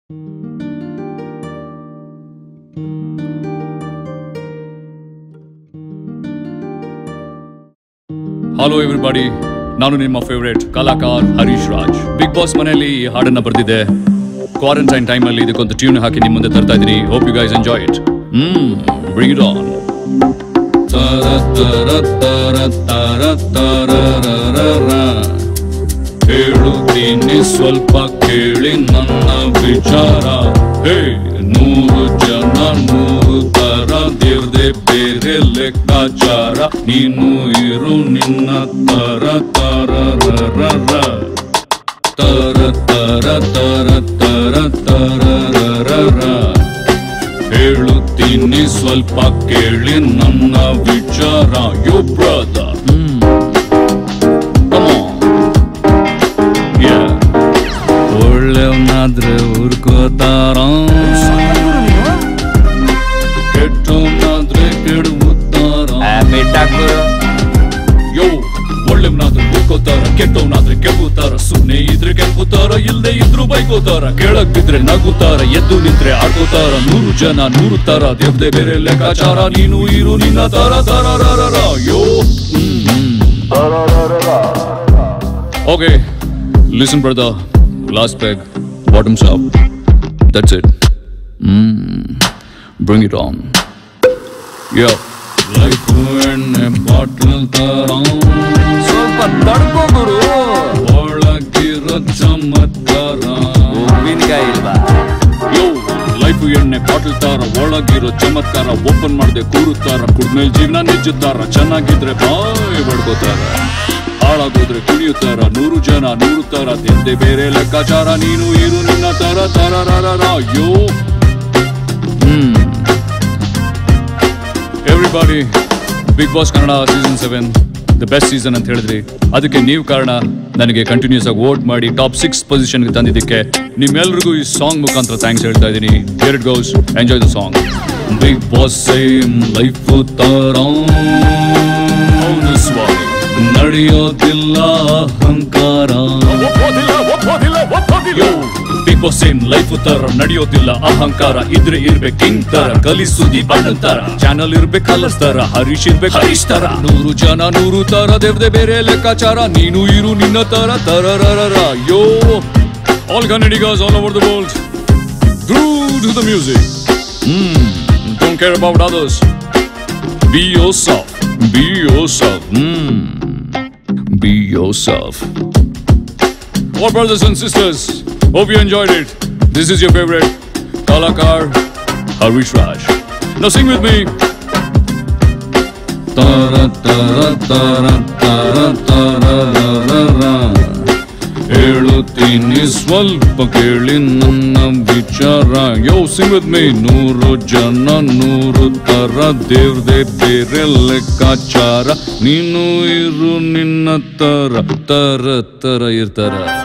Hello everybody ನಾನು ನಿಮ್ಮ favourite ಕಲಾಕಾರ ಹರೀಶ್ ರಾಜ್ ಬಿಗ್ ಬಾಸ್ ಮನೆಯಲ್ಲಿ ಈ ಹಾಡನ್ನ ಬರ್ದಿದ್ದೆ ಕ್ವಾರಂಟೈನ್ ಟೈಮಲ್ಲಿ ಇದಕ್ಕೊಂದು ಟ್ಯೂನ್ ಹಾಕಿ ನಿಮ್ಮ ಮುಂದೆ ತರ್ತಾ ಇದ್ದೀನಿ hope you guys enjoy it hmm bring it on ಹೇಳುತ್ತೀನಿ ಸ್ವಲ್ಪ ಕೇಳಿ ನನ್ನ ವಿಚಾರ ಹೇ ನೂರು ಜನ ನೂರು ತರ ದೇವ್ದೆ ಬೇರೆ ಲೆಕ್ಕಾಚಾರ ನೀನು ಇರು ನಿನ್ನ ತರ ತರ ರ ರ ತರ ತರ ತರ ತರ ತರ ರ ರ ಹೇಳುತ್ತೀನಿ ಸ್ವಲ್ಪ ಕೇಳಿ ನನ್ನ ವಿಚಾರ ಯು ಬ್ರದರ್ ಒಳ್ಳೆವನಾದ್ರೆ ಹುರ್ಕೋತಾರ ಕೆಟ್ಟವನಾದ್ರೆ ಕೆಡುತ್ತಾರ ಯೋ ಒಳ್ಳೆವನಾದ್ರೆ ಹುರ್ಕೋತಾರ ಕೆಟ್ಟವನಾದ್ರೆ ಕೆಬ್ಬುತ್ತಾರ ಸುಮ್ನೆ ಇದ್ರೆ ಕೆಬ್ಬುತ್ತಾರ ಇಲ್ದೆ ಇದ್ರು ಬೈಕೋತಾರ ಕೆಳಗ್ ಬಿದ್ರೆ ನಗುತ್ತಾರ ಎದ್ದು ನಿಂತ್ರೆ ಆಡ್ಕೋತಾರ ನೂರು ಜನ ನೂರು ತರ ದೇವ್ದೆ ಬೇರೆ ಲೆಕ್ಕಾಚಾರ ನೀನು ಇರು ನಿನ್ನ ತರ ತರ ರ ರ yo okay listen brother last peg bottoms up that's it bring it on yo life ಎಣ್ಣೆ ಬಾಟ್ಲ್ ತರ ಸ್ವಲ್ಪ ತಡ್ಕೊಂಡ್ರು ಒಳಗಿರೋ ಚಮತ್ಕಾರ ಉಪ್ಪಿನಕಾಯಿ ಇಲ್ವಾ ಯೋ ಲೈಫ್ ಎಣ್ಣೆ ಬಾಟಲ್ ತರ ಒಳಗಿರೋ ಚಮತ್ಕಾರ ಓಪನ್ ಮಾಡದೆ ಕೂರುತ್ತಾರ ಕುಡ್ಮೇಲೆ ಜೀವನ ನಿಜ್ಜುತ್ತಾರ ಚೆನ್ನಾಗಿದ್ರೆ ಬಾಯ್ ಬಡ್ಕೋತಾರ ಹಾಳಾಗೋದ್ರೆ ಕುಣಿಯುತ್ತಾರ ನೂರು ಜನ ನೂರು ತರ ತಿಂದೆ ಬೇರೆ ಲೆಕ್ಕಾಚಾರ ನೀನು ಇರು ನಿನ್ನ ತರ ತರ ರ ರ ರ. Yo hmm everybody Bigg Boss Kannada season seven the best season ಅಂತ ಹೇಳಿದ್ರಿ ಅದಕ್ಕೆ ನೀವು ಕಾರಣ ನನಗೆ ಕಂಟಿನ್ಯೂಸ್ ಆಗಿ ವೋಟ್ ಮಾಡಿ ಟಾಪ್ ಸಿಕ್ಸ್ ಪೊಸಿಷನ್ಗೆ ತಂದಿದ್ದಕ್ಕೆ ನಿಮ್ಮೆಲ್ರಿಗೂ ಈ ಸಾಂಗ್ ಮುಖಾಂತರ ಥ್ಯಾಂಕ್ಸ್ ಹೇಳ್ತಾ ಇದ್ದೀನಿ here it goes enjoy the song Bigg Boss same life ತರ ಸ್ವಾಮಿ ನಡೆಯೋದಿಲ್ಲ ಅಹಂಕಾರ ಬಿಗ್ ಬಾಸ್ ಸೇಮ್ ಲೈಫ್ ತರ ನಡೆಯೋದಿಲ್ಲ ಅಹಂಕಾರ ಇದ್ರೆ ಇರ್ಬೇಕು ಕಿಂಗ್ ತರ ಕಲಿಸುದಿ ಬಣ್ಣನ್ ತರ ಚಾನಲ್ ಇರ್ಬೇಕು ಕಲರ್ಸ್ ತರ ಹರೀಶ್ ಇರ್ಬೇಕು ಹರೀಶ್ ತರ ನೂರು ಜನ ನೂರು ತರ ದೇವ್ದೆ ಬೇರೆ ಲೆಕ್ಕಾಚಾರ ನೀನು ಇರು ನಿನ್ನ ತರ ತರ ರ ರ ರ. Yo all Kannadigas all over the world Groove to the music. Mm, don't care about others. Be yourself. Be yourself. Mm. Be yourself. All brothers and sisters, hope you enjoyed it. This is your favorite Kalakar Harish Raj. Now sing with me. Tara tara tara tara tara ra ra ra. ಹೇಳುತ್ತೀನಿ ಸ್ವಲ್ಪ ಕೇಳಿ ನನ್ನ ವಿಚಾರ ಯೋ Singh with me ನೂರು ಜನ ನೂರು ತರ ದೇವ್ದೆ ಬೇರೆ ಲೆಕ್ಕಾಚಾರ ನೀನು ಇರು ನಿನ್ನ ತರ ತರ ತರ ಇರ್ತಾರ